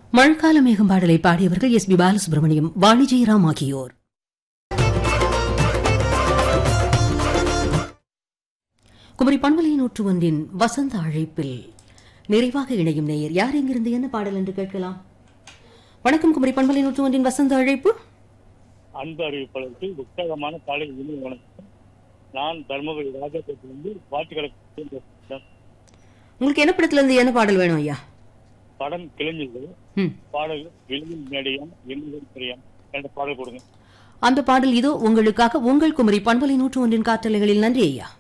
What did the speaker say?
மழைக்கால மேகம் பாடலை பாடியவர்கள் எஸ் பி பாலசுப்ரமணியம் வாணி ஜெயராம் ஆகியோர் குமரி பண்பலை நூற்று ஒன்றின் வசந்த அழைப்பில் நிறைவாக இணையும் நேயர் யார் எங்கிருந்து என்ன பாடல் என்று கேட்கலாம் வணக்கம் குமரி பண்பலை நூற்று ஒன்றின் வசந்த அழைப்பு அன்பு அறிவிப்பாளருக்கு உற்சாகமான காலை இனிய வணக்கம் நான் தர்மபுரி ராஜாபுரத்திலிருந்து வாட்டுக்களை உங்களுக்கு என்ன படத்துல இருந்து என்ன பாடல் வேணும் ஐயா படம் கிழிஞ்சது ம் பாடல் வெளியில் மேடையம் எண்ணிலும் பிரியம் என்ற பாடல் கொடுங்க அந்த பாடல் இதோ உங்களுக்காக உங்கள் குமரி பண்பலை நூற்று ஒன்றின் காற்றலைகளில் நன்றி ஐயா